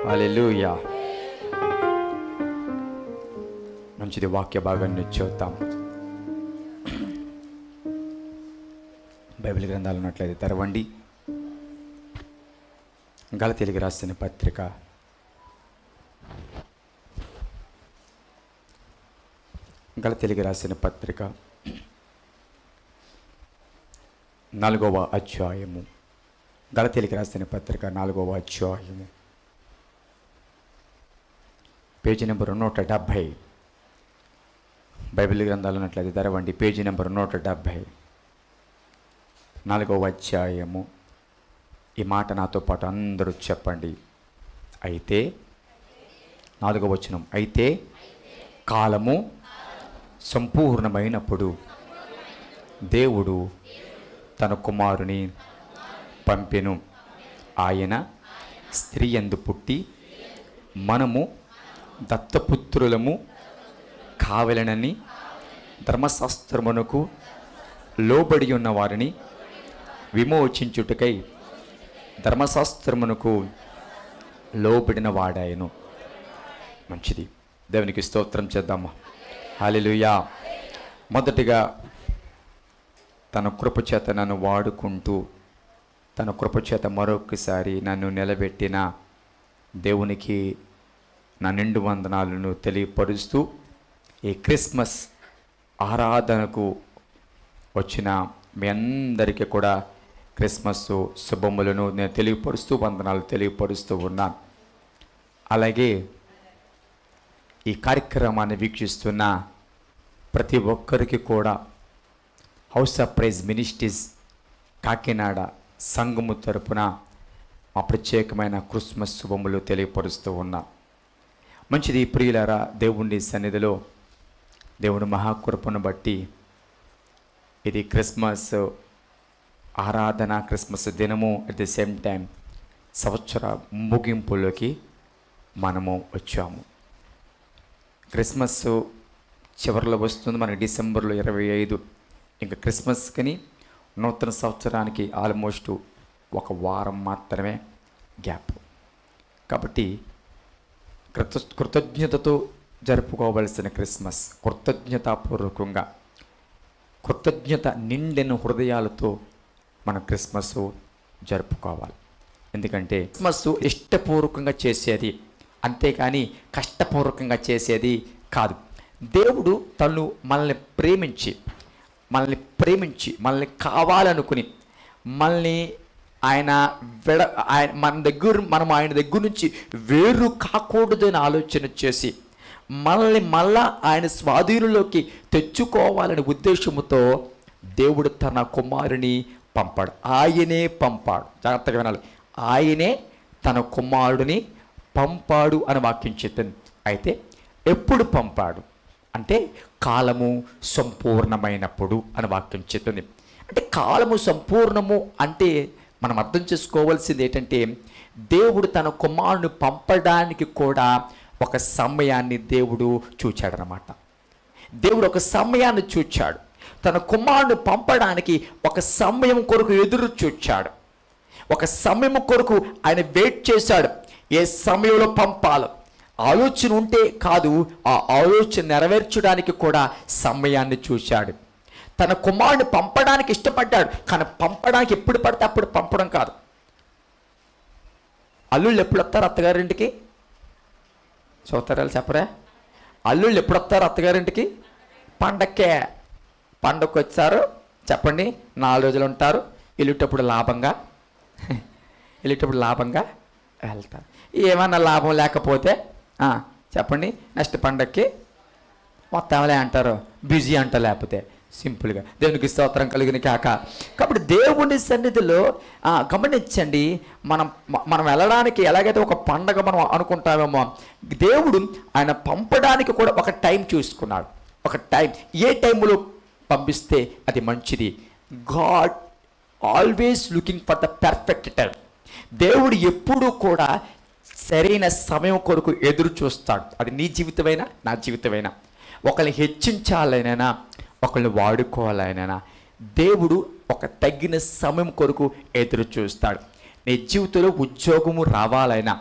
హల్లెలూయా మంచిది వాక్య భాగాన్ని చూద్దాం బైబిల్ గ్రంథాలు ఉన్నట్లయితే తెరవండి గలతీలికి రాసిన పత్రిక గలతీలికి రాసిన పత్రిక నాలుగవ అధ్యాయము గలతీలికి రాసిన పత్రిక నాలుగవ అధ్యాయము పేజీ నెంబర్ నూట డెబ్భై బైబిల్ గ్రంథాలు ఉన్నట్లయితే తెరవండి పేజీ నెంబర్ నూట డెబ్భై నాలుగవ అధ్యాయము ఈ మాట నాతో పాటు అందరూ చెప్పండి అయితే నాలుగవ వచనం అయితే కాలము సంపూర్ణమైనప్పుడు దేవుడు తన కుమారుని పంపెను ఆయన స్త్రీ ఎందు పుట్టి మనము దత్తపుత్రులము కావలనని ధర్మశాస్త్రమునకు లోబడి ఉన్న వారిని విమోచించుటకై ధర్మశాస్త్రమునకు లోబడిన వాడాయను మంచిది దేవునికి స్తోత్రం చేద్దామా హాలెలుయా మొదటిగా తన కృపచేత నన్ను వాడుకుంటూ తన కృపచేత మరొకసారి నన్ను నిలబెట్టిన దేవునికి నా నిండు వందనాలను తెలియపరుస్తూ ఈ క్రిస్మస్ ఆరాధనకు వచ్చిన మీ అందరికీ కూడా క్రిస్మస్ శుభములను నేను తెలియపరుస్తూ వందనాలు తెలియపరుస్తూ ఉన్నాను అలాగే ఈ కార్యక్రమాన్ని వీక్షిస్తున్న ప్రతి ఒక్కరికి కూడా house of praise ministries Kakinada సంఘము తరపున మా ప్రత్యేకమైన క్రిస్మస్ శుభములు తెలియపరుస్తూ ఉన్నా మంచిది ప్రియులారా దేవుని సన్నిధిలో దేవుని మహాకృపను బట్టి ఇది క్రిస్మస్ ఆరాధన క్రిస్మస్ దినము అట్ ది సేమ్ టైం సంవత్సర ముగింపులోకి మనము వచ్చాము క్రిస్మస్ చివరిలో వస్తుంది మనకి డిసెంబర్లో ఇరవై ఐదు ఇంకా క్రిస్మస్కి నూతన సంవత్సరానికి ఆల్మోస్ట్ ఒక వారం మాత్రమే గ్యాప్ కాబట్టి కృత కృతజ్ఞతతో జరుపుకోవలసిన క్రిస్మస్ కృతజ్ఞతాపూర్వకంగా కృతజ్ఞత నిండిన హృదయాలతో మనం క్రిస్మస్ జరుపుకోవాలి ఎందుకంటే క్రిస్మస్ ఇష్టపూర్వకంగా చేసేది అంతేకాని కష్టపూర్వకంగా చేసేది కాదు దేవుడు తను మనల్ని ప్రేమించి మనల్ని ప్రేమించి మనల్ని కావాలనుకుని మనల్ని ఆయన విడ ఆయన మన దగ్గర మనం ఆయన దగ్గర నుంచి వేరు కాకూడదని ఆలోచన చేసి మనల్ని మళ్ళా ఆయన స్వాధీనంలోకి తెచ్చుకోవాలనే ఉద్దేశంతో దేవుడు తన కుమారుని పంపాడు ఆయనే పంపాడు జాగ్రత్తగా వినాలి ఆయనే తన కుమారుడిని పంపాడు అని వాక్యం చెప్పింది అయితే ఎప్పుడు పంపాడు అంటే కాలము సంపూర్ణమైనప్పుడు అని వాక్యం చెప్తుంది అంటే కాలము సంపూర్ణము అంటే మనం అర్థం చేసుకోవాల్సింది ఏంటంటే దేవుడు తన కుమారుని పంపడానికి కూడా ఒక సమయాన్ని దేవుడు చూచాడనమాట దేవుడు ఒక సమయాన్ని చూచాడు తన కుమారుని పంపడానికి ఒక సమయం కొరకు ఎదురు చూచాడు ఒక సమయం కొరకు ఆయన వెయిట్ చేశాడు ఏ సమయంలో పంపాలో ఆలోచన ఉంటే కాదు ఆ ఆలోచన నెరవేర్చడానికి కూడా సమయాన్ని చూశాడు తన కుమారుని పంపడానికి ఇష్టపడ్డాడు కానీ పంపడానికి ఎప్పుడు పడితే అప్పుడు పంపడం కాదు అల్లుళ్ళు ఎప్పుడు వస్తారు అత్తగారింటికి సోదరాలు చెప్పరా అల్లుళ్ళు ఎప్పుడు వస్తారు అత్తగారింటికి పండక్కే పండగకి వచ్చారు చెప్పండి నాలుగు రోజులు ఉంటారు వెళ్ళేటప్పుడు లాభంగా వెళ్ళేటప్పుడు లాభంగా వెళ్తారు ఏమన్నా లాభం లేకపోతే ఆ, చెప్పండి నెక్స్ట్ పండక్కి మొత్తంలే అంటారు బిజీ అంట లేకపోతే సింపుల్గా దేవునికి స్తోత్రం కలిగిన కాక కాబట్టి దేవుని సన్నిధిలో ఆ, గమనించండి మనం మ- మనం వెళ్ళడానికి ఎలాగైతే ఒక పండగ మనం అనుకుంటామేమో దేవుడు ఆయన పంపడానికి కూడా ఒక టైం చూసుకున్నాడు ఒక టైం ఏ టైంలో పంపిస్తే అది మంచిది God always looking for the perfect time దేవుడు ఎప్పుడూ కూడా సరైన సమయం కొరకు ఎదురు చూస్తాడు అది నీ జీవితమైనా నా జీవితమైనా ఒకరిని హెచ్చించాలనైనా ఒకరిని వాడుకోవాలనైనా దేవుడు ఒక తగిన సమయం కొరకు ఎదురు చూస్తాడు నీ జీవితంలో ఉద్యోగము రావాలైనా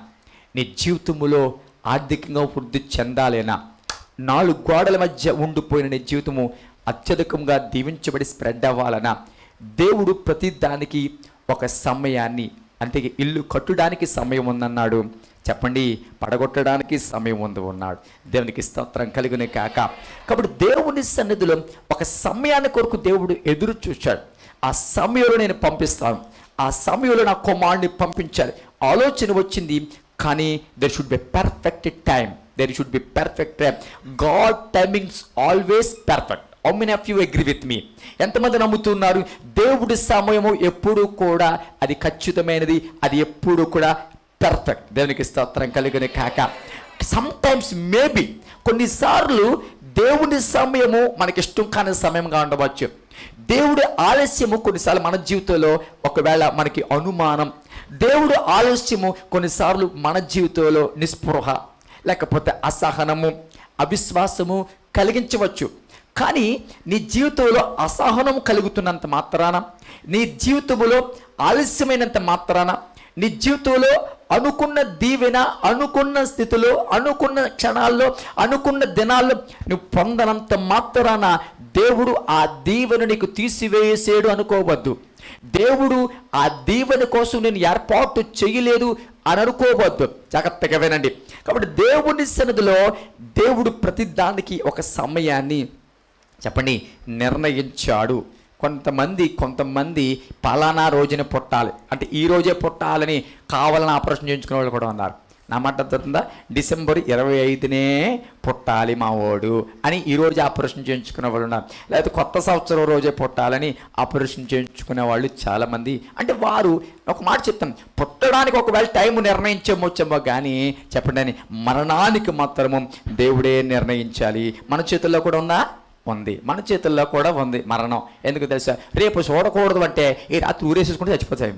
నీ జీవితములో ఆర్థికంగా వృద్ధి చెందాలేనా నాలుగు గోడల మధ్య ఉండిపోయిన నీ జీవితము అత్యధికంగా దీవించబడి స్ప్రెడ్ అవ్వాలనా దేవుడు ప్రతి దానికి ఒక సమయాన్ని అంటే ఇల్లు కట్టడానికి సమయం ఉందన్నాడు చెప్పండి పడగొట్టడానికి సమయం ఉంది ఉన్నాడు దేవునికి స్తోత్రం కలిగిన కాక కాబట్టి దేవుని సన్నిధిలో ఒక సమయాన్ని కొరకు దేవుడు ఎదురు చూశాడు ఆ సమయంలో నేను పంపిస్తాను ఆ సమయంలో నా కుమారుడిని పంపించాలి ఆలోచన వచ్చింది కానీ there should be perfect time there should be perfect time God timings always perfect how many of you agree with me ఎంతమంది నమ్ముతున్నారు దేవుడి సమయము ఎప్పుడు కూడా అది ఖచ్చితమైనది అది ఎప్పుడు కూడా పర్ఫెక్ట్ దేవునికి స్తోత్రం కలిగిన కాక సమ్ టైమ్స్ మేబీ కొన్నిసార్లు దేవుని సమయము మనకి ఇష్టం కాని సమయంగా ఉండవచ్చు దేవుడి ఆలస్యము కొన్నిసార్లు మన జీవితంలో ఒకవేళ మనకి అనుమానం దేవుడు ఆలస్యము కొన్నిసార్లు మన జీవితంలో నిస్పృహ లేకపోతే అసహనము అవిశ్వాసము కలిగించవచ్చు కానీ నీ జీవితంలో అసహనం కలుగుతున్నంత మాత్రాన నీ జీవితంలో ఆలస్యమైనంత మాత్రాన నీ జీవితంలో అనుకున్న దీవెన అనుకున్న స్థితిలో అనుకున్న క్షణాల్లో అనుకున్న దినాల్లో నువ్వు పొందనంత మాత్రాన దేవుడు ఆ దీవెన నీకు తీసివేసేడు అనుకోవద్దు దేవుడు ఆ దీవెన కోసం నేను ఏర్పాటు చేయలేదు అని అనుకోవద్దు జాగ్రత్తగా వినండి కాబట్టి దేవుని సన్నిధిలో దేవుడు ప్రతి దానికి ఒక సమయాన్ని చెప్పండి నిర్ణయించాడు కొంతమంది కొంతమంది పలానా రోజున పుట్టాలి అంటే ఈ రోజే పుట్టాలని కావాలని ఆపరేషన్ చేయించుకునే వాళ్ళు కూడా ఉన్నారు నా మాట అర్థమవుతుందా డిసెంబర్ ఇరవై ఐదునే పుట్టాలి మా ఓడు అని ఈ రోజు ఆపరేషన్ చేయించుకునే వాళ్ళు ఉన్నారు లేకపోతే కొత్త సంవత్సరం రోజే పుట్టాలని ఆపరేషన్ చేయించుకునే వాళ్ళు చాలామంది అంటే వారు ఒక మాట చెప్తాను పుట్టడానికి ఒకవేళ టైం నిర్ణయించమొచ్చేమో కానీ చెప్పండి అని మరణానికి మాత్రము దేవుడే నిర్ణయించాలి మన చేతుల్లో కూడా ఉందా ఉంది మన చేతుల్లో కూడా ఉంది మరణం ఎందుకు తెలుసా రేపు చూడకూడదు అంటే ఈ రాత్రి ఊరేసేసుకుంటే చచ్చిపోతాయి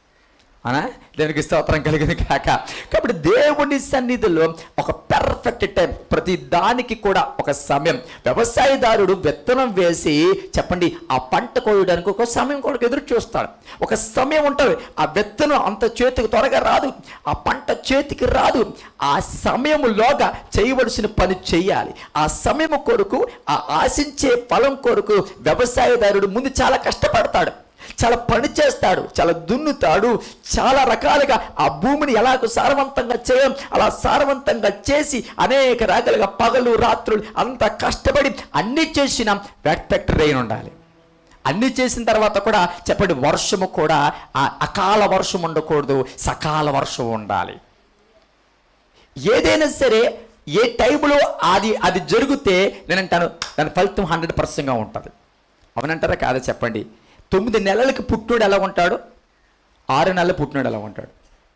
అనా దేవునికి స్తోత్రం కలిగింది కాక కాబట్టి దేవుని సన్నిధిలో ఒక పెర్ఫెక్ట్ టైం ప్రతి దానికి కూడా ఒక సమయం వ్యవసాయదారుడు విత్తనం వేసి చెప్పండి ఆ పంట కోయడానికి ఒక సమయం కూడా ఎదురు చూస్తాడు ఒక సమయం ఉంటుంది ఆ విత్తనం అంత చేతికి త్వరగా రాదు ఆ పంట చేతికి రాదు ఆ సమయములోగా చేయవలసిన పని చేయాలి ఆ సమయం కొరకు ఆ ఆశించే ఫలం కొరకు వ్యవసాయదారుడు ముందు చాలా కష్టపడతాడు చాలా పని చేస్తాడు చాలా దున్నుతాడు చాలా రకాలుగా ఆ భూమిని ఎలాగో సారవంతంగా చేయం అలా సారవంతంగా చేసి అనేక రకాలుగా పగలు రాత్రులు అంత కష్టపడి అన్ని చేసిన పర్ఫెక్ట్ రెయిన్ ఉండాలి అన్ని చేసిన తర్వాత కూడా చెప్పండి వర్షము కూడా ఆ అకాల వర్షం ఉండకూడదు సకాల వర్షం ఉండాలి ఏదైనా సరే ఏ టైంలో అది అది జరిగితే నేను అంటాను దాని ఫలితం హండ్రెడ్ పర్సెంట్గా ఉంటుంది అవునంటారా కాదా చెప్పండి తొమ్మిది నెలలకి పుట్టినోడు ఎలా ఉంటాడు ఆరు నెలల పుట్టినోడు ఎలా ఉంటాడు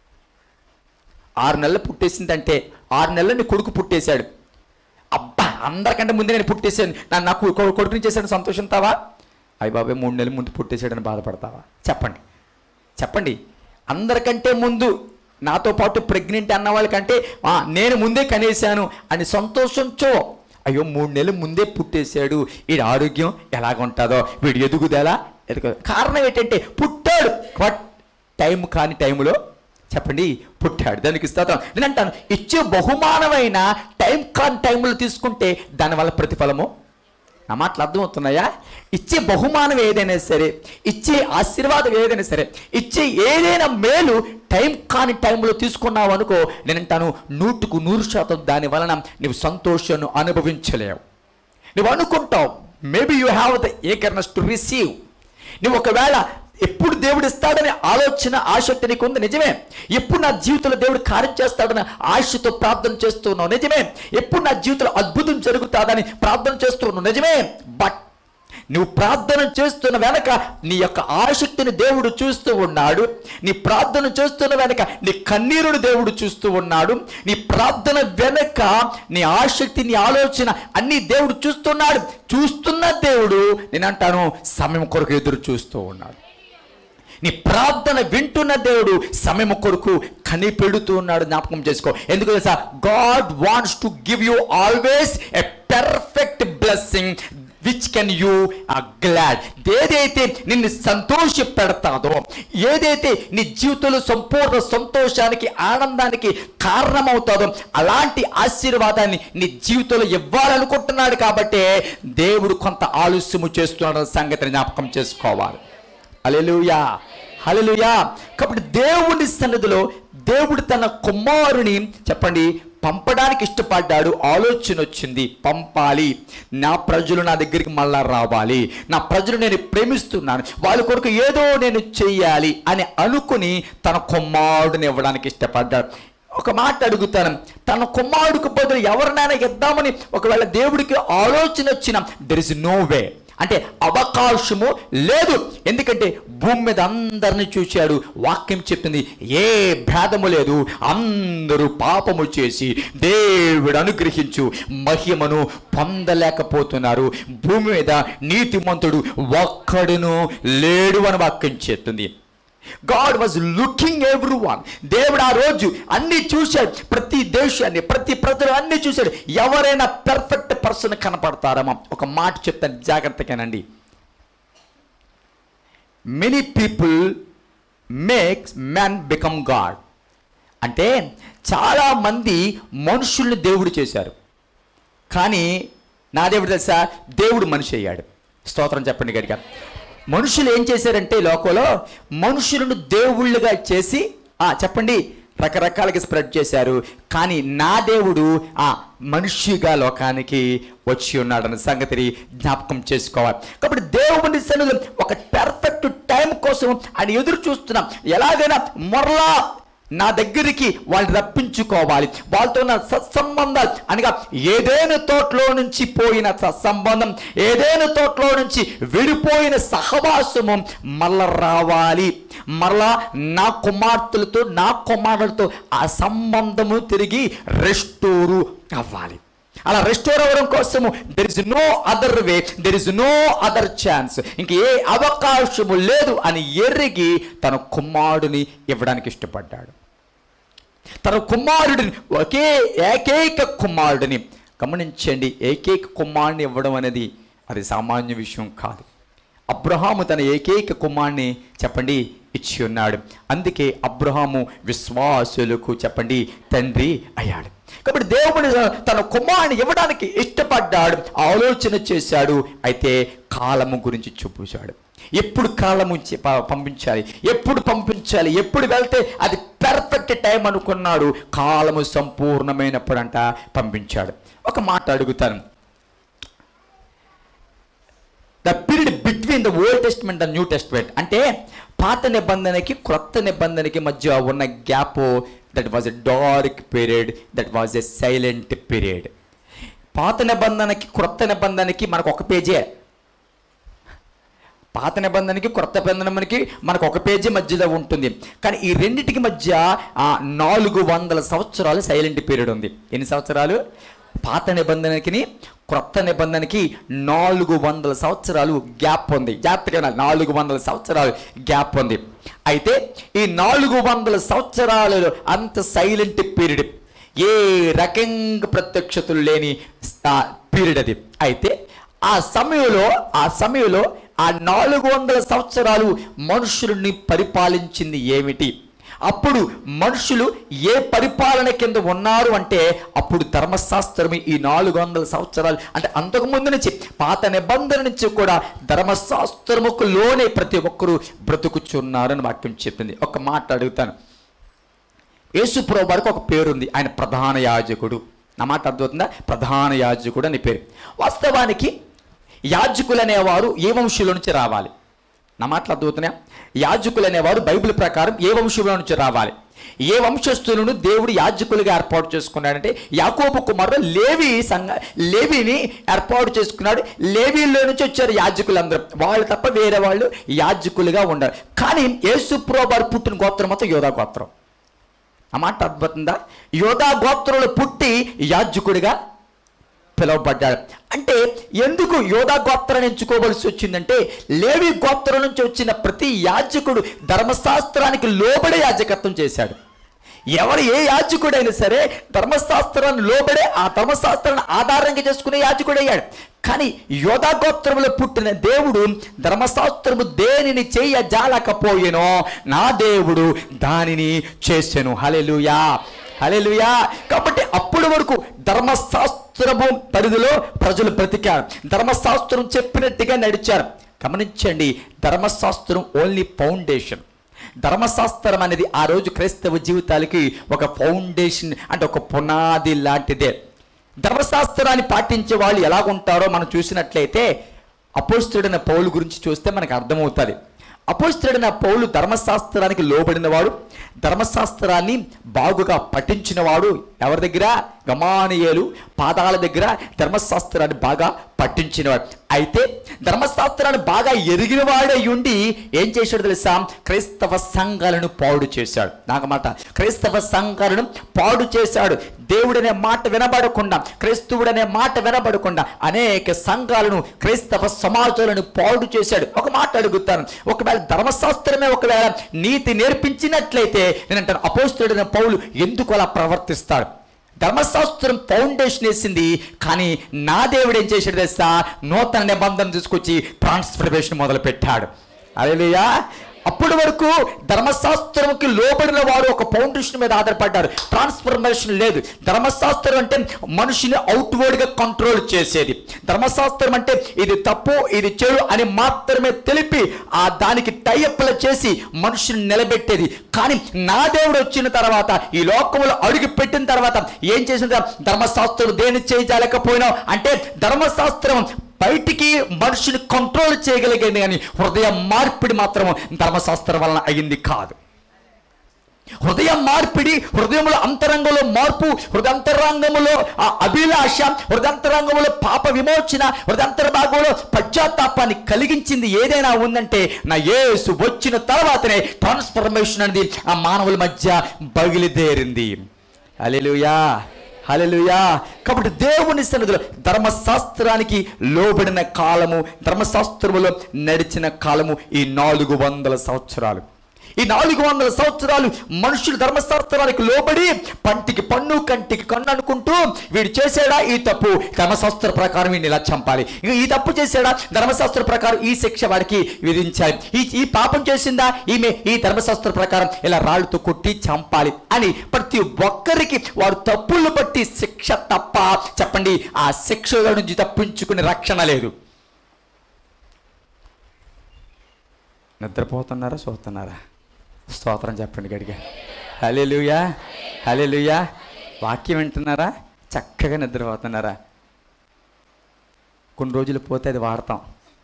ఆరు నెలలు పుట్టేసిందంటే ఆరు నెలలు నీ కొడుకు పుట్టేశాడు అబ్బా అందరికంటే ముందే నేను పుట్టేశాను నన్ను నా కొ- కొ- కొడుకుని చేశాను సంతోషంతావా అయ్య బాబాయ్ మూడు నెలల ముందు పుట్టేశాడని బాధపడతావా చెప్పండి చెప్పండి అందరికంటే ముందు నాతో పాటు ప్రెగ్నెంట్ అన్న వాళ్ళకంటే "ఆ, నేను ముందే కనేశాను అని సంతోషంచో అయ్యో మూడు నెలలు ముందే పుట్టేశాడు వీడి ఆరోగ్యం ఎలాగుంటుందో వీడి ఎదుగుదల ఎదుగు కారణం ఏంటంటే పుట్టాడు బట్ టైం కాని టైంలో చెప్పండి పుట్టాడు దానికి స్తోత్రం నేను అంటాను ఇచ్చే బహుమానమైన టైం కాని టైంలో తీసుకుంటే దానివల్ల ప్రతిఫలము నా మాటలు అర్థమవుతున్నాయా ఇచ్చే బహుమానం ఏదైనా సరే ఇచ్చే ఆశీర్వాదం ఏదైనా సరే ఇచ్చే ఏదైనా మేలు టైం కాని టైంలో తీసుకున్నావు అనుకో నేను అంటాను నూటుకు నూరు శాతం దాని వలన నీవు సంతోషాన్ని అనుభవించలేవు నువ్వు అనుకుంటావు maybe you have the eagerness to receive నువ్వు ఒకవేళ ఎప్పుడు దేవుడు ఇస్తాడనే ఆలోచన ఆసక్తి నీకు ఉంది నిజమే ఎప్పుడు నా జీవితంలో దేవుడు కార్యం చేస్తాడని ఆశతో ప్రార్థన చేస్తున్నావు నిజమే ఎప్పుడు నా జీవితంలో అద్భుతం జరుగుతాదని ప్రార్థన చేస్తున్నావు నిజమే బట్ నువ్వు ప్రార్థన చేస్తున్న వెనక నీ యొక్క ఆసక్తిని దేవుడు చూస్తూ ఉన్నాడు నీ ప్రార్థన చేస్తున్న వెనక నీ కన్నీరుని దేవుడు చూస్తూ ఉన్నాడు నీ ప్రార్థన వెనక నీ ఆసక్తి నీ ఆలోచన అన్ని దేవుడు చూస్తున్నాడు చూస్తున్న దేవుడు నేను అంటాను సమయం కొరకు ఎదురు చూస్తూ ఉన్నాడు నీ ప్రార్థన వింటున్న దేవుడు సమయం కొరకు కనిపెడుతూ ఉన్నాడు జ్ఞాపకం చేసుకో ఎందుకు తెలుసా God wants to give you always a perfect blessing which can you glad ఏదైతే నిన్ను సంతోష పెడతాదో ఏదైతే నీ జీవితంలో సంపూర్ణ సంతోషానికి ఆనందానికి కారణమవుతాదో అలాంటి ఆశీర్వాదాన్ని నీ జీవితంలో ఇవ్వాలనుకుంటున్నాడు కాబట్టే దేవుడు కొంత ఆలస్యము చేస్తున్నాడు సంగతిని జ్ఞాపకం చేసుకోవాలి హల్లెలూయా హల్లెలూయా కాబట్టి దేవుని సన్నిధిలో దేవుడు తన కుమారుని చెప్పండి పంపడానికి ఇష్టపడ్డాడు ఆలోచన వచ్చింది పంపాలి నా ప్రజలు నా దగ్గరికి మళ్ళా రావాలి నా ప్రజలు నేను ప్రేమిస్తున్నాను వాళ్ళ కొరకు ఏదో నేను చెయ్యాలి అని అనుకుని తన కుమారుడిని ఇవ్వడానికి ఇష్టపడ్డాడు ఒక మాట అడుగుతాను తన కుమారుడికి బదులు ఎవరినైనా ఇద్దామని ఒకవేళ దేవుడికి ఆలోచన వచ్చిన దెర్ ఇస్ నో వే అంటే అవకాశము లేదు ఎందుకంటే భూమి మీద అందరిని చూశాడు వాక్యం చెప్తుంది ఏ భేదము లేదు అందరూ పాపము చేసి దేవుడు అనుగ్రహించు మహిమను పొందలేకపోతున్నారు భూమి మీద నీతిమంతుడు ఒక్కడును లేడు అని వాక్యం చెప్తుంది God was looking every one దేవుడు ఆ రోజు అన్ని చూశాడు ప్రతి దేశాన్ని ప్రతి ప్రజలు అన్ని చూశాడు ఎవరైనా పెర్ఫెక్ట్ పర్సన్ కనపడతారమ్మా ఒక మాట చెప్తాను జాగ్రత్తగానండి many people makes man become God అంటే చాలా మంది మనుషుల్ని దేవుడు చేశారు కానీ నా దేవుడు తెలుసా దేవుడు మనిషి అయ్యాడు స్తోత్రం చెప్పండి గడిగా మనుషులు ఏం చేశారంటే ఈ లోకంలో మనుషులను దేవుళ్ళుగా చేసి ఆ చెప్పండి రకరకాలుగా స్ప్రెడ్ చేశారు కానీ నా దేవుడు ఆ మనిషిగా లోకానికి వచ్చి ఉన్నాడన్న సంగతిని జ్ఞాపకం చేసుకోవాలి కాబట్టి దేవుని సన్నిధిలో ఒక పెర్ఫెక్ట్ టైం కోసం ఆయన ఎదురు చూస్తున్నాం ఎలాగైనా మరలా నా దగ్గరికి వాళ్ళని రప్పించుకోవాలి వాళ్ళతో ఉన్న సత్సంబంధాలు అనగా ఏదైనా తోటలో నుంచి పోయిన సత్సంబంధం ఏదైనా తోటలో నుంచి విడిపోయిన సహవాసము మళ్ళా రావాలి మరలా నా కుమార్తెలతో నా కుమారులతో ఆ సంబంధము తిరిగి రెస్టోరు అవ్వాలి అలా రెస్టోర్ అవ్వడం కోసము there is no other way there is no other chance ఇంక ఏ అవకాశము లేదు అని ఎరిగి తన కుమారుడిని ఇవ్వడానికి ఇష్టపడ్డాడు తన కుమారుడిని ఒకే ఏకైక కుమారుడిని గమనించండి ఏకైక కుమారుడిని ఇవ్వడం అనేది అది సామాన్య విషయం కాదు అబ్రహాము తన ఏకైక కుమారుని చెప్పండి ఇచ్చి ఉన్నాడు అందుకే అబ్రహాము విశ్వాసులకు చెప్పండి తండ్రి అయ్యాడు కాబట్టి దేవుని తన కుమారుని ఇవ్వడానికి ఇష్టపడ్డాడు ఆలోచన చేశాడు అయితే కాలము గురించి చూపించాడు ఎప్పుడు కాలము చే- ప- పంపించాలి ఎప్పుడు పంపించాలి ఎప్పుడు వెళ్తే అది పెర్ఫెక్ట్ టైం అనుకున్నాడు కాలము సంపూర్ణమైనప్పుడంట పంపించాడు ఒక మాట అడుగుతాను the period between the old testament the new testament అంటే పాత నిబంధనకి క్రొత్త నిబంధనకి మధ్య ఉన్న gap that was a dark period that was a silent period పాత నిబంధనకి క్రొత్త నిబంధనకి మనకు ఒక పేజే పాత నిబంధనకి క్రొత్త నిబంధనకి మనకు ఒక పేజీ మధ్యలో ఉంటుంది కానీ ఈ రెండిటికి మధ్య ఆ, నాలుగు వందల సంవత్సరాలు సైలెంట్ పీరియడ్ ఉంది ఎన్ని సంవత్సరాలు పాత నిబంధనకి క్రొత్త నిబంధనకి నాలుగు వందల సంవత్సరాలు గ్యాప్ ఉంది జాగ్రత్తగా వినాలి. నాలుగు వందల సంవత్సరాలు గ్యాప్ ఉంది అయితే ఈ నాలుగు వందల సంవత్సరాలలో అంత సైలెంట్ పీరియడ్ ఏ రకంగా ప్రత్యక్షతలు లేని పీరియడ్ అది అయితే ఆ సమయంలో ఆ సమయంలో ఆ నాలుగు వందల సంవత్సరాలు మనుషుల్ని పరిపాలించింది ఏమిటి అప్పుడు మనుషులు ఏ పరిపాలన కింద ఉన్నారు అంటే అప్పుడు ధర్మశాస్త్రం ఈ నాలుగు వందల సంవత్సరాలు అంటే అంతకు ముందు నుంచి పాత నిబంధన నుంచి కూడా ధర్మశాస్త్రముకు లోనే ప్రతి ఒక్కరూ బ్రతుకుచున్నారని వాక్యం చెప్పింది ఒక మాట అడుగుతాను యేసుప్రభు వారికి ఒక పేరుంది ఆయన ప్రధాన యాజకుడు నా మాట అర్థమవుతుందా ప్రధాన యాజకుడు అని పేరు వాస్తవానికి యాజకులు అనేవారు ఏ వంశంలో నుంచి రావాలి నా మాటలు అర్థమవుతున్నాయా యాజకులు అనేవారు బైబిల్ ప్రకారం ఏ వంశంలో నుంచి రావాలి ఏ వంశస్థులను దేవుడు యాజకులుగా ఏర్పాటు చేసుకున్నాడంటే యాకోబు కుమారుడు లేవి సంఘ లేవిని ఏర్పాటు చేసుకున్నాడు లేవీలో నుంచి వచ్చారు యాజకులందరూ వాళ్ళు తప్ప వేరే వాళ్ళు యాజకులుగా ఉండాలి కానీ యేసుప్రభు వారు పుట్టిన గోత్రం మొత్తం యోధా గోత్రం ఆ మాట అద్భుతంగా యోధా గోత్రంలో పుట్టి యాజకుడిగా పిలువబడ్డాడు అంటే ఎందుకు యోధా గోత్రాన్ని ఎంచుకోవలసి వచ్చిందంటే లేవి గోత్రం నుంచి వచ్చిన ప్రతి యాజకుడు ధర్మశాస్త్రానికి లోబడే యాజకత్వం చేశాడు ఎవరు ఏ యాజకుడైనా సరే ధర్మశాస్త్రాన్ని లోబడే ఆ ధర్మశాస్త్రాన్ని ఆధారంగా చేసుకునే యాజకుడయ్యాడు కానీ యోధాగోత్రములో పుట్టిన దేవుడు ధర్మశాస్త్రము దేనిని చెయ్య జాలకపోయేనో నా దేవుడు దానిని చేసెను హలెలుయా హలెలుయా కాబట్టి అప్పటి వరకు ధర్మశాస్త్రము పరిధిలో ప్రజలు బ్రతికారు ధర్మశాస్త్రం చెప్పినట్టుగా నడిచారు గమనించండి ధర్మశాస్త్రం ఓన్లీ ఫౌండేషన్ ధర్మశాస్త్రం అనేది ఆ రోజు క్రైస్తవ జీవితాలకి ఒక ఫౌండేషన్ అంటే ఒక పునాది లాంటిదే ధర్మశాస్త్రాన్ని పాటించే వాళ్ళు ఎలాగుంటారో మనం చూసినట్లయితే అపోస్తుడైన పౌలు గురించి చూస్తే మనకు అర్థమవుతుంది అపోస్తుడైన పౌలు ధర్మశాస్త్రానికి లోబడినవాడు ధర్మశాస్త్రాన్ని బాగుగా పఠించినవాడు ఎవరి దగ్గర గమానియేలు పాదాల దగ్గర ధర్మశాస్త్రాన్ని బాగా పఠించినవాడు అయితే ధర్మశాస్త్రాన్ని బాగా ఎరిగిన వాడై ఉండి ఏం చేశాడు తెలుసా క్రైస్తవ సంఘాలను పాడు చేశాడు నాకు మాట క్రైస్తవ సంఘాలను పాడు చేశాడు దేవుడనే మాట వినబడకుండా క్రైస్తవుడనే మాట వినబడకుండా అనేక సంఘాలను క్రైస్తవ సమాజాలను పాడు చేశాడు ఒక మాట అడుగుతాను ఒకవేళ ధర్మశాస్త్రమే ఒకవేళ నీతి నేర్పించినట్లయితే నేను అంటాను అపోస్తుడైన పౌలు ఎందుకు అలా ప్రవర్తిస్తాడు ధర్మశాస్త్రం ఫౌండేషన్ వేసింది కానీ నా దేవుడు ఏం చేశాడు తెలుసా నూతన నిబంధన తీసుకొచ్చి ట్రాన్స్ఫర్మేషన్ మొదలు పెట్టాడు అదేలియా అప్పటి వరకు ధర్మశాస్త్రంకి లోబడిన వారు ఒక ఫౌండేషన్ మీద ఆధారపడ్డారు ట్రాన్స్ఫర్మేషన్ లేదు ధర్మశాస్త్రం అంటే మనిషిని అవుట్వర్డ్ గా కంట్రోల్ చేసేది ధర్మశాస్త్రం అంటే ఇది తప్పు ఇది చెడు అని మాత్రమే తెలిపి ఆ దానికి టైఅప్లు చేసి మనుషుని నిలబెట్టేది కానీ నా దేవుడు వచ్చిన తర్వాత ఈ లోకంలో అడుగు పెట్టిన తర్వాత ఏం చేసింది ధర్మశాస్త్రం దేని చేయలేకపోయినా అంటే ధర్మశాస్త్రం బయటికి మనిషిని కంట్రోల్ చేయగలిగింది కానీ హృదయ మార్పిడి మాత్రం ధర్మశాస్త్రం వలన అయింది కాదు హృదయ మార్పిడి హృదయంలో అంతరంగంలో మార్పు హృదయంతరంగంలో ఆ అభిలాష హృదయంతరంగంలో పాప విమోచన హృదయంతర్భాగంలో పశ్చాత్తాపాన్ని కలిగించింది ఏదైనా ఉందంటే నా యేసు వచ్చిన తర్వాతనే ట్రాన్స్ఫర్మేషన్ అనేది ఆ మానవుల మధ్య బగిలిదేరింది హల్లెలూయా హల్లెలూయా కాబట్టి దేవుని సన్నిధిలో ధర్మశాస్త్రానికి లోబడిన కాలము ధర్మశాస్త్రములో నడిచిన కాలము ఈ నాలుగు వందల సంవత్సరాలు ఈ నాలుగు వందల సంవత్సరాలు మనుషులు ధర్మశాస్త్రానికి లోబడి పంటికి పన్ను కంటికి కన్ను అనుకుంటూ వీడు చేసాడా ఈ తప్పు ధర్మశాస్త్ర ప్రకారం వీడిని ఇలా చంపాలి ఇక ఈ తప్పు చేసాడా ధర్మశాస్త్ర ప్రకారం ఈ శిక్ష వాడికి విధించాలి ఈ ఈ పాపం చేసిందా ఈమె ఈ ధర్మశాస్త్ర ప్రకారం ఇలా రాళ్ళతో కొట్టి చంపాలి అని ప్రతి ఒక్కరికి వారు తప్పులు బట్టి శిక్ష తప్ప చెప్పండి ఆ శిక్షల నుంచి తప్పించుకునే రక్షణ లేదు నిద్రపోతున్నారా చూస్తున్నారా స్తోత్రం చెప్పండి గడిగా హలెలుయా హలెలుయా వాక్యం వింటున్నారా చక్కగా నిద్రపోతున్నారా కొన్ని రోజులు పోతే అది వాడతాం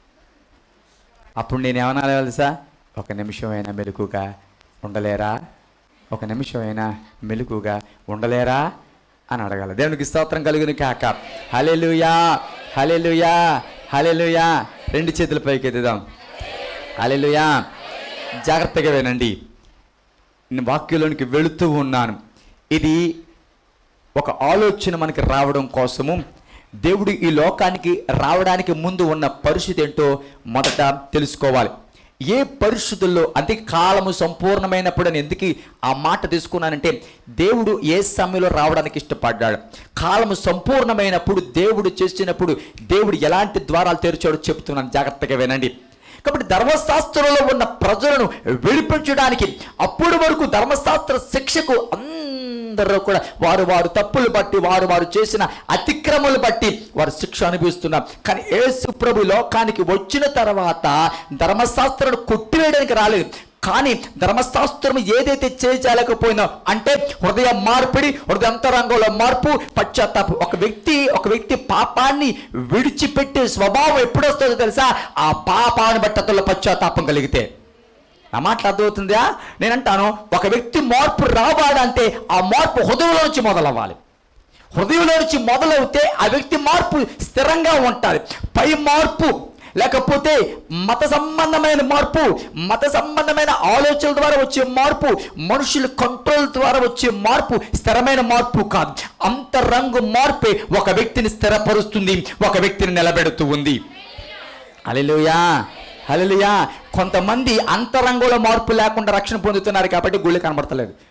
అప్పుడు నేను ఏమన్నా తెలుసా ఒక నిమిషం అయినా మెలకుగా ఉండలేరా ఒక నిమిషం అయినా మెలకుగా ఉండలేరా అని అడగాలి దేవునికి స్తోత్రం కలుగును కాక హలెలుయా హలెలుయా హలెలుయా రెండు చేతుల పైకి ఎత్తుదాం హలెలుయా జాగ్రత్తగా వినండి నేను వాక్యంలోనికి వెళుతూ ఉన్నాను ఇది ఒక ఆలోచన మనకి రావడం కోసము దేవుడు ఈ లోకానికి రావడానికి ముందు ఉన్న పరిస్థితి ఏంటో మొదట తెలుసుకోవాలి ఏ పరిస్థితుల్లో అంటే కాలము సంపూర్ణమైనప్పుడు అని ఎందుకు ఆ మాట తీసుకున్నానంటే దేవుడు ఏ సమయంలో రావడానికి ఇష్టపడ్డాడు కాలము సంపూర్ణమైనప్పుడు దేవుడు చేసినప్పుడు దేవుడు ఎలాంటి ద్వారాలు తెరిచాడో చెప్తున్నాను జాగ్రత్తగా వినండి కాబట్టి ధర్మశాస్త్రంలో ఉన్న ప్రజలను విడిపించడానికి అప్పటి వరకు ధర్మశాస్త్ర శిక్షకు అందరూ కూడా వారు వారు తప్పులు బట్టి వారు వారు చేసిన అతిక్రమలు బట్టి వారు శిక్ష అనుభవిస్తున్నారు కానీ యేసు ప్రభు లోకానికి వచ్చిన తర్వాత ధర్మశాస్త్రాన్ని కొట్టివేయడానికి రాలేదు కానీ ధర్మశాస్త్రం ఏదైతే చేయలేకపోయినా అంటే హృదయ మార్పిడి హృదయ అంతరంగంలో మార్పు పశ్చాత్తాపం ఒక వ్యక్తి ఒక వ్యక్తి పాపాన్ని విడిచిపెట్టే స్వభావం ఎప్పుడు వస్తుందో తెలుసా ఆ పాపాన్ని బట్టి అతనిలో పశ్చాత్తాపం కలిగితే నా మాటలు అర్థమవుతుందా నేనంటాను ఒక వ్యక్తి మార్పు రావాలంటే ఆ మార్పు హృదయంలో నుంచి మొదలవ్వాలి హృదయంలో నుంచి మొదలవుతే ఆ వ్యక్తి మార్పు స్థిరంగా ఉంటుంది పై మార్పు లేకపోతే మత సంబంధమైన మార్పు మత సంబంధమైన ఆలోచనల ద్వారా వచ్చే మార్పు మనుషుల కంట్రోల్ ద్వారా వచ్చే మార్పు స్థిరమైన మార్పు కాదు అంతరంగు మార్పే ఒక వ్యక్తిని స్థిరపరుస్తుంది ఒక వ్యక్తిని నిలబెడుతూ ఉంది హల్లెలూయా హల్లెలూయా కొంతమంది అంతరంగంలో మార్పు లేకుండా రక్షణ పొందుతున్నారు కాబట్టి గుళ్ళు కనబడతలేదు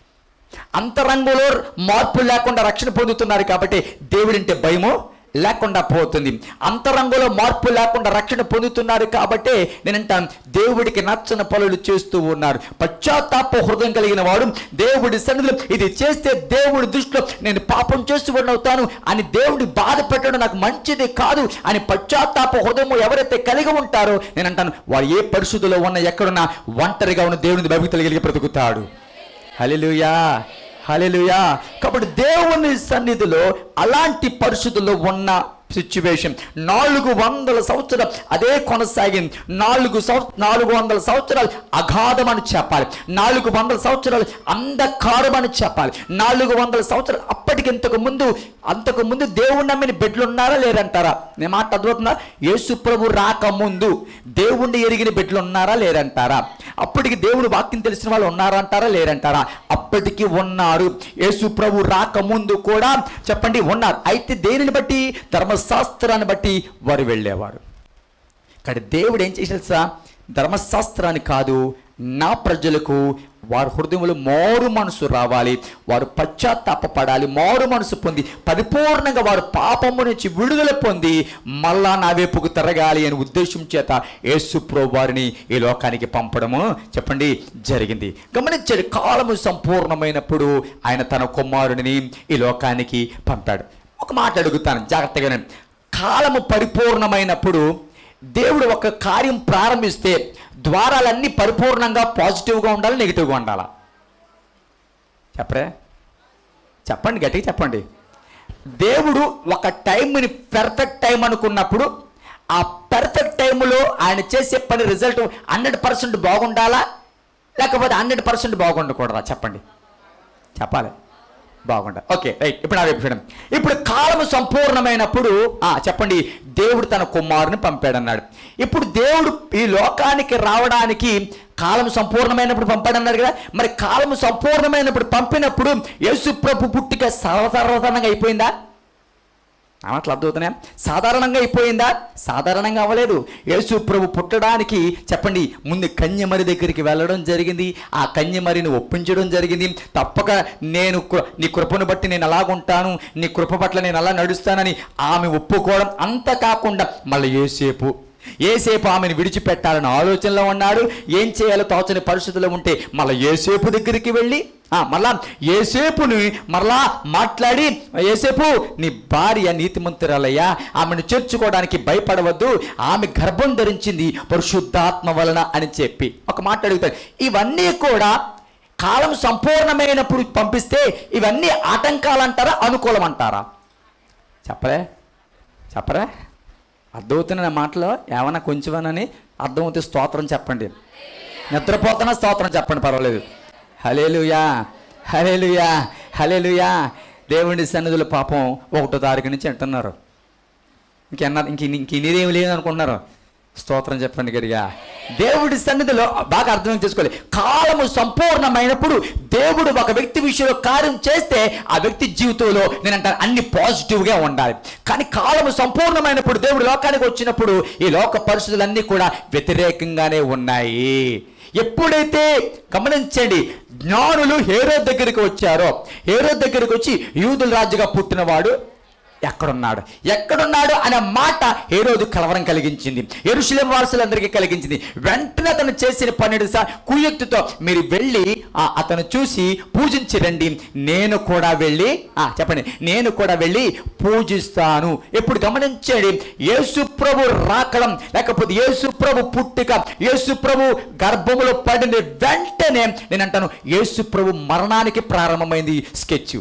అంతరంగంలో మార్పు లేకుండా రక్షణ పొందుతున్నారు కాబట్టి దేవుడంటే భయము లేకుండా పోతుంది అంతరంగంలో మార్పు లేకుండా రక్షణ పొందుతున్నారు కాబట్టి నేనంటాను దేవుడికి నచ్చని పనులు చేస్తూ ఉన్నారు పశ్చాత్తాప హృదయం కలిగిన వాడు దేవుడి సన్నిధిలో ఇది చేస్తే దేవుడి దృష్టిలో నేను పాపం చేస్తూ అవుతాను అని దేవుడి బాధ పెట్టడం నాకు మంచిది కాదు అని పశ్చాత్తాప హృదయం ఎవరైతే కలిగి ఉంటారో నేను అంటాను వాడు ఏ పరిస్థితుల్లో ఉన్న ఎక్కడున్నా ఒంటరిగా ఉన్న దేవుని భక్తులు కలిగి బ్రతుకుతాడు హల్లెలూయా హల్లెలూయా కాబట్టి దేవుని సన్నిధిలో అలాంటి పరిస్థితుల్లో ఉన్న సిచ్యువేషన్ నాలుగు వందల సంవత్సరాలు అదే కొనసాగింది నాలుగు సంవ నాలుగు వందల సంవత్సరాలు అగాధం అని చెప్పాలి నాలుగు వందల సంవత్సరాలు అంధకారం అని చెప్పాలి నాలుగు వందల సంవత్సరాలు అప్పటికి ఇంతకు ముందు అంతకు ముందు దేవుడు నమ్మిన బిడ్డలు ఉన్నారా లేరంటారా నేను మాట అర్థమవుతుందా యేసు ప్రభు రాకముందు దేవుణ్ణి ఎరిగిన బిడ్డలు ఉన్నారా లేరంటారా అప్పటికి దేవుడు వాక్యం తెలిసిన వాళ్ళు ఉన్నారా అంటారా లేరంటారా అప్పటికి ఉన్నారు యేసు ప్రభు రాకముందు కూడా చెప్పండి ఉన్నారు అయితే దేనిని బట్టి ధర్మశాస్త్రాన్ని బట్టి వారు వెళ్ళేవారు కానీ దేవుడు ఏం చేసిన తెలుసా ధర్మశాస్త్రాన్ని కాదు నా ప్రజలకు వారి హృదయంలో మారు మనసు రావాలి వారు పశ్చాత్తాపపడాలి మారు మనసు పొంది పరిపూర్ణంగా వారు పాపము నుంచి విడుదల పొంది మళ్ళా నా వైపుకు తిరగాలి అనే ఉద్దేశం చేత యేసుప్రో వారిని ఈ లోకానికి పంపడము చెప్పండి జరిగింది గమనించండి కాలము సంపూర్ణమైనప్పుడు ఆయన తన కుమారుడిని ఈ లోకానికి పంపాడు ఒక మాట అడుగుతాను జాగ్రత్తగానే కాలము పరిపూర్ణమైనప్పుడు దేవుడు ఒక కార్యం ప్రారంభిస్తే ద్వారాలన్నీ పరిపూర్ణంగా పాజిటివ్గా ఉండాలి నెగిటివ్గా ఉండాలా చెప్పరే చెప్పండి గట్టిగా చెప్పండి దేవుడు ఒక టైంని పెర్ఫెక్ట్ టైం అనుకున్నప్పుడు ఆ పెర్ఫెక్ట్ టైంలో ఆయన చేసే పని రిజల్ట్ హండ్రెడ్ పర్సెంట్ బాగుండాలా లేకపోతే హండ్రెడ్ పర్సెంట్ బాగుండకూడదా చెప్పండి చెప్పాలి బాగుండ ఓకే రైట్ ఇప్పుడు నా వైపు చూడండి ఇప్పుడు కాలము సంపూర్ణమైనప్పుడు ఆ చెప్పండి దేవుడు తన కుమారుని పంపాడన్నాడు ఇప్పుడు దేవుడు ఈ లోకానికి రావడానికి కాలం సంపూర్ణమైనప్పుడు పంపాడన్నాడు కదా మరి కాలము సంపూర్ణమైనప్పుడు పంపినప్పుడు యేసు ప్రభు పుట్టిక సర్వసాధారణంగా అయిపోయిందా ఆ మాటలు అర్థమవుతున్నాయా సాధారణంగా అయిపోయిందా సాధారణంగా అవ్వలేదు యేసు ప్రభు పుట్టడానికి చెప్పండి ముందు కన్యమరి దగ్గరికి వెళ్ళడం జరిగింది ఆ కన్యమరిని ఒప్పించడం జరిగింది తప్పక నేను కృ- నీ కృపను బట్టి నేను అలాగుంటాను నీ కృప పట్ల నేను అలా నడుస్తానని ఆమె ఒప్పుకోవడం అంత కాకుండా మళ్ళీ ఏసేపు ఏసేపు ఆమెను విడిచిపెట్టాలని ఆలోచనలో ఉన్నాడు ఏం చేయాలో తోచని పరిస్థితుల్లో ఉంటే మళ్ళీ ఏసేపు దగ్గరికి వెళ్ళి ఆ, మళ్ళా ఏసేపుని మరలా మాట్లాడి ఏసేపు నీ భార్య నీతిమంతురాలయ్యా ఆమెను చేర్చుకోవడానికి భయపడవద్దు ఆమె గర్భం ధరించింది పరిశుద్ధాత్మ వలన అని చెప్పి ఒక మాట అడుగుతాడు ఇవన్నీ కూడా కాలం సంపూర్ణమైనప్పుడు పంపిస్తే ఇవన్నీ ఆటంకాలంటారా అనుకూలం అంటారా చెప్పలే చెప్పరా అర్థమవుతున్న నా మాటలో ఏమన్నా కొంచెమనని అర్థమవుతే స్తోత్రం చెప్పండి నిద్రపోతున్న స్తోత్రం చెప్పండి పర్వాలేదు హలేలుయా హలేలుయా హలేలుయా దేవుడి సన్నిధుల పాపం ఒకటో తారీఖు నుంచి అంటున్నారు ఇంకెన్న ఇంక ఇంక ఇన్నిదేమి లేదు అనుకుంటున్నారు స్తోత్రం చెప్పండి గడిగా దేవుడి సన్నిధిలో బాగా అర్థం చేసుకోవాలి కాలము సంపూర్ణమైనప్పుడు దేవుడు ఒక వ్యక్తి విషయంలో కార్యం చేస్తే ఆ వ్యక్తి జీవితంలో నేను అంటాను అన్ని పాజిటివ్గా ఉండాలి కానీ కాలము సంపూర్ణమైనప్పుడు దేవుడు లోకానికి వచ్చినప్పుడు ఈ లోక పరిస్థితులన్నీ కూడా వ్యతిరేకంగానే ఉన్నాయి ఎప్పుడైతే గమనించండి జ్ఞానులు హేరో దగ్గరికి వచ్చారో హేరో దగ్గరికి వచ్చి యూదుల రాజుగా పుట్టినవాడు ఎక్కడున్నాడు ఎక్కడున్నాడు అనే మాట హేరోదు కలవరం కలిగించింది ఎరుశలేం వారసులందరికీ కలిగించింది వెంటనే అతను చేసిన పన్నెండు సార్ కుయుక్తితో మీరు వెళ్ళి ఆ, అతను చూసి పూజించి రండి నేను కూడా వెళ్ళి ఆ, చెప్పండి నేను కూడా వెళ్ళి పూజిస్తాను ఎప్పుడు గమనించండి యేసు ప్రభు రాకడం లేకపోతే యేసు ప్రభు పుట్టిక యేసు ప్రభు గర్భములో పడిన వెంటనే నేను అంటాను యేసు ప్రభు మరణానికి ప్రారంభమైంది స్కెచ్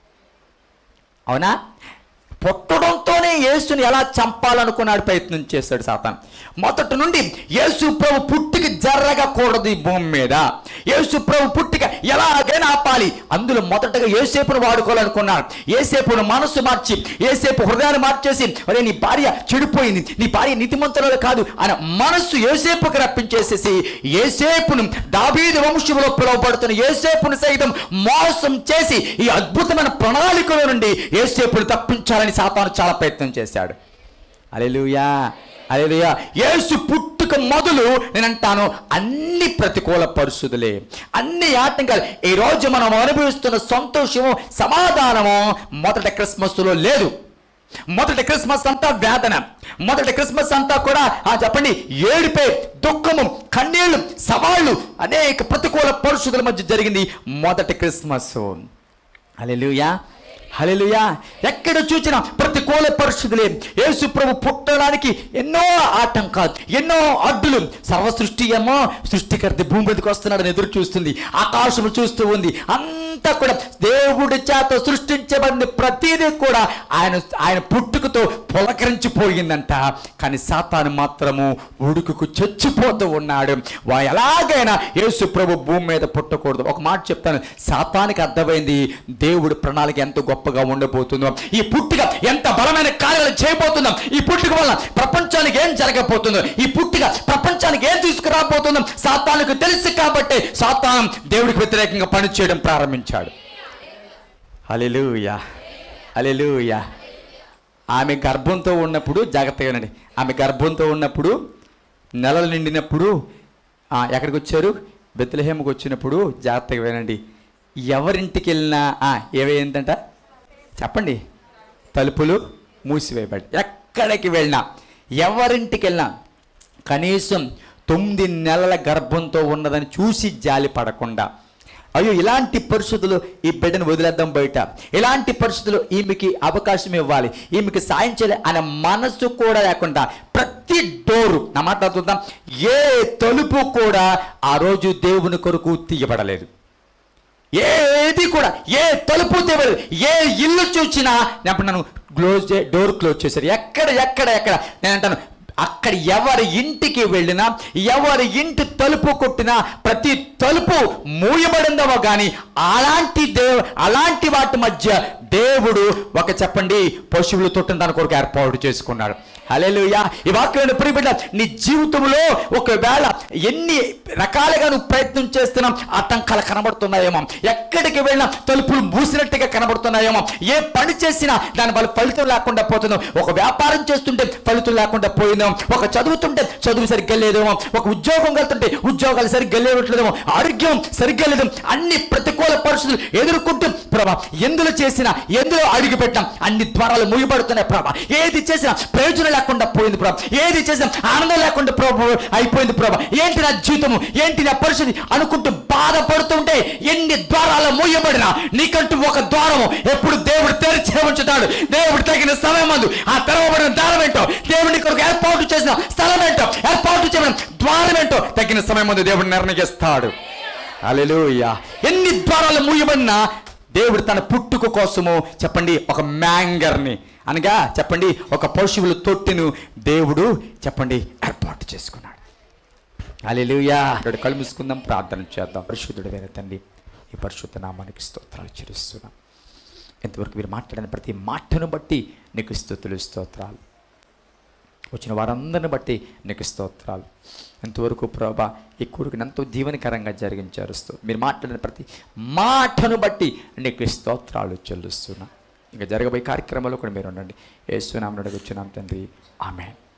అవునా పుట్టడంతోనే యేసుని ఎలా చంపాలనుకున్నాడు ప్రయత్నం చేశాడు సాతాన్ మొదటి నుండి యేసు ప్రభు పుట్టిక జరగకూడదు ఈ భూమి మీద యేసు ప్రభు పుట్టిక ఎలాగైనా ఆపాలి అందులో మొదటగా ఏసేపును వాడుకోవాలనుకున్నాడు ఏసేపును మనసు మార్చి ఏసేపు హృదయాన్ని మార్చేసి ఒరే నీ భార్య చెడిపోయింది నీ భార్య నీతిమంతురాలు కాదు అనే మనస్సు ఏసేపుకి రప్పించేసేసి ఏసేపును దావీదు వంశంలో పిలువబడుతున్న ఏసేపును సైతం మోసం చేసి ఈ అద్భుతమైన ప్రణాళికలో నుండి ఏసేపును తప్పించాలని సాతాను చాలా ప్రయత్నం చేశాడు అలెలుయా అలెలుయా యేసు పుట్టుక పుట్టుక మొదలు నేను అంటాను అన్ని ప్రతికూల పరిస్థితులే అన్ని ఆటంకాలు ఈ రోజు మనం అనుభవిస్తున్న సంతోషము సమాధానము మొదట క్రిస్మస్లో లేదు మొదటి క్రిస్మస్ అంతా వేదన మొదటి క్రిస్మస్ అంతా కూడా ఆ చెప్పండి ఏడిపే దుఃఖము కన్నీళ్లు సవాళ్ళు అనేక ప్రతికూల పరిస్థితుల మధ్య జరిగింది మొదటి క్రిస్మస్ హల్లెలూయా హల్లెలూయా ఎక్కడ చూసినా ప్రతికూల పరిస్థితులే యేసు ప్రభు పుట్టడానికి ఎన్నో ఆటంకాలు ఎన్నో అడ్డులు సర్వ సృష్టి ఏమో సృష్టికర్త భూమి మీదకి వస్తున్నాడని ఎదురు చూస్తుంది ఆకాశము చూస్తూ ఉంది అంతా కూడా దేవుడి చేత సృష్టించబడిన ప్రతిదీ కూడా ఆయన ఆయన పుట్టుకతో పులకరించిపోయిందంట కానీ సాతాను మాత్రము ఉడుకుకు చచ్చిపోతూ ఉన్నాడు వా ఎలాగైనా యేసు ప్రభు భూమి మీద పుట్టకూడదు ఒక మాట చెప్తాను సాతానికి అర్థమైంది దేవుడి ప్రణాళిక ఎంత గొప్పగా ఉండబోతుందో ఈ పుట్టుక ఎంత బలమైన కార్యాలు చేయబోతుందో ఈ పుట్టుక వల్ల ప్రపంచానికి ఏం జరగబోతుందో ఈ పుట్టుక ప్రపంచానికి ఏం తీసుకురాబోతుందో సాతానికి తెలుసు కాబట్టి సాతానం దేవుడికి వ్యతిరేకంగా పనిచేయడం ప్రారంభించాడు హల్లెలూయా హల్లెలూయా ఆమె గర్భంతో ఉన్నప్పుడు జాగ్రత్తగానండి ఆమె గర్భంతో ఉన్నప్పుడు నెలలు నిండినప్పుడు ఆ, ఎక్కడికి వచ్చారు బెత్లహేమకు వచ్చినప్పుడు జాగ్రత్తగా వినండి ఎవరింటికి వెళ్ళినా ఆ, ఏమైందంట చెప్పండి తలుపులు మూసివేయబడి ఎక్కడికి వెళ్ళినా ఎవరింటికి వెళ్ళినా కనీసం తొమ్మిది నెలల గర్భంతో ఉన్నదని చూసి జాలి పడకుండా అయ్యో ఇలాంటి పరిస్థితులు ఈ బిడ్డను వదిలేద్దాం బయట ఇలాంటి పరిస్థితులు ఈమెకి అవకాశం ఇవ్వాలి ఈమెకి సాయం చేయాలి అనే మనసు కూడా లేకుండా ప్రతి డోరు నా మాట చూద్దాం ఏ తలుపు కూడా ఆ రోజు దేవుని కొరకు తీయబడలేదు ఏది కూడా ఏ తలుపు తెవలేదు ఏ ఇల్లు చూసినా నేను నన్ను క్లోజ్ చే డోర్ క్లోజ్ చేశారు ఎక్కడ ఎక్కడ ఎక్కడ నేను అంటాను అక్కడ ఎవరి ఇంటికి వెళ్ళినా ఎవరి ఇంటి తలుపు కొట్టినా ప్రతి తలుపు మూయబడిందవో కానీ అలాంటి దేవు అలాంటి వాటి మధ్య దేవుడు ఒక చెప్పండి పశువులు తొట్టిన దాని కొరకు ఏర్పాటు చేసుకున్నాడు హల్లెలూయా ఈ వాక్యం ప్రియబిడ్డ నీ జీవితంలో ఒకవేళ ఎన్ని రకాలుగా నువ్వు ప్రయత్నం చేస్తున్నా ఆటంకాలు కనబడుతున్నాయేమో ఎక్కడికి వెళ్ళినా తలుపులు మూసినట్టుగా కనబడుతున్నాయేమో ఏ పని చేసినా దాని వల్ల ఫలితం లేకుండా పోతుందో ఒక వ్యాపారం చేస్తుంటే ఫలితం లేకుండా పోయిందేమో ఒక చదువుతుంటే చదువు సరిగ్గా లేదేమో ఒక ఉద్యోగం వెళ్తుంటే ఉద్యోగాలు సరిగ్గా లేవట్లేదేమో ఆరోగ్యం సరిగ్గా లేదు అన్ని ప్రతికూల పరిస్థితులు ఎదుర్కొంటూ ప్రభా ఎందులో చేసినా ఎందులో అడిగి పెట్టాం అన్ని ద్వారాలు మూయబడుతున్నాయి ప్రభా ఏది చేసినా ప్రయోజనం లేకుండా పోయింది ప్రభా ఏది చేసినా ఆనందం లేకుండా ప్రభు అయిపోయింది ప్రభా ఏంటి నా జీవితము ఏంటి నా పరిస్థితి అనుకుంటూ బాధపడుతుంటే ఎన్ని ద్వారాలు మూయబడినా నీకంటూ ఒక ద్వారము ఎప్పుడు దేవుడు తెరిచే ఉంచుతాడు దేవుడు తగిన సమయం అందు ఆ తెరవబడిన ద్వారం ఏంటో దేవుడి కొరకు ఏర్పాటు చేసిన స్థలం ఏంటో ఏర్పాటు చేసిన ద్వారం ఏంటో తగిన సమయం ముందు దేవుడు నిర్ణయిస్తాడు హల్లెలూయా ఎన్ని ద్వారాలు మూయబడినా దేవుడు తన పుట్టుక కోసము చెప్పండి ఒక మ్యాంగర్ని అనగా చెప్పండి ఒక పశువుల తొట్టిను దేవుడు చెప్పండి ఏర్పాటు చేసుకున్నాడు హల్లెలూయా ఇక్కడ కళ్ళు మూసుకుందాం ప్రార్థన చేద్దాం పరిశుద్ధుడు వేరే తండ్రి ఈ పరిశుద్ధ నామానికి స్తోత్రాలు చెల్లిస్తున్నాం ఇంతవరకు మీరు మాట్లాడిన ప్రతి మాటను బట్టి నీకు స్థుతులు స్తోత్రాలు వచ్చిన వారందరిని బట్టి నీకు స్తోత్రాలు ఎంతవరకు ప్రభా ఈ కొడుకుని ఎంతో దీవెనకరంగా జరిగించారు sto- మీరు మాట్లాడిన ప్రతి మాటను బట్టి నీకు స్తోత్రాలు చెల్లిస్తున్నా ఇంకా జరగబోయే కార్యక్రమంలో కూడా మీరు ఉండండి ఏ సునామని అడుగుచున్నాం తండ్రి ఆమె